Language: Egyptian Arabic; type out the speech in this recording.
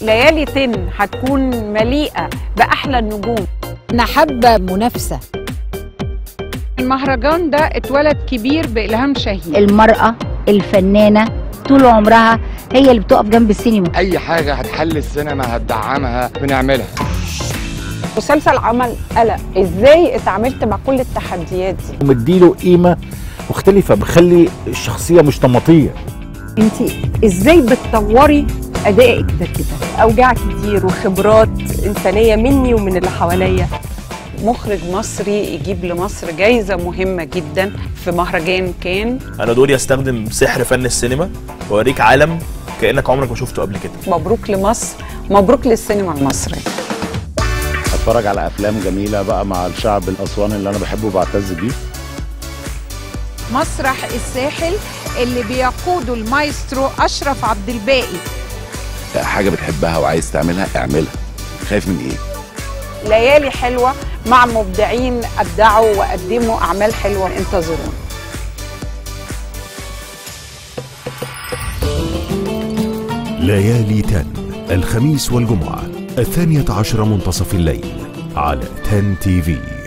ليالي تن هتكون مليئة بأحلى النجوم انا حابه منافسه المهرجان ده اتولد كبير بإلهام شاهين المرأة الفنانة طول عمرها هي اللي بتقف جنب السينما اي حاجه هتحل السينما هتدعمها بنعملها مسلسل عمل قلق ازاي اتعاملت مع كل التحديات دي ومديله قيمه مختلفه بخلي الشخصيه مش نمطيه انت ازاي بتطوري ادائك ده كده اوجاع كتير وخبرات انسانيه مني ومن اللي حواليا مخرج مصري يجيب لمصر جايزة مهمة جدا في مهرجان كان انا دوري استخدم سحر فن السينما واوريك عالم كانك عمرك ما شفته قبل كده مبروك لمصر مبروك للسينما المصرية اتفرج على افلام جميله بقى مع الشعب الاسواني اللي انا بحبه وبعتز بيه مسرح الساحل اللي بيقوده المايسترو اشرف عبد الباقي حاجه بتحبها وعايز تعملها اعملها خايف من ايه ليالي حلوة مع مبدعين أبدعوا وقدموا أعمال حلوة انتظرونا ليالي تن الخميس والجمعة الثانية عشر منتصف الليل على تن تي في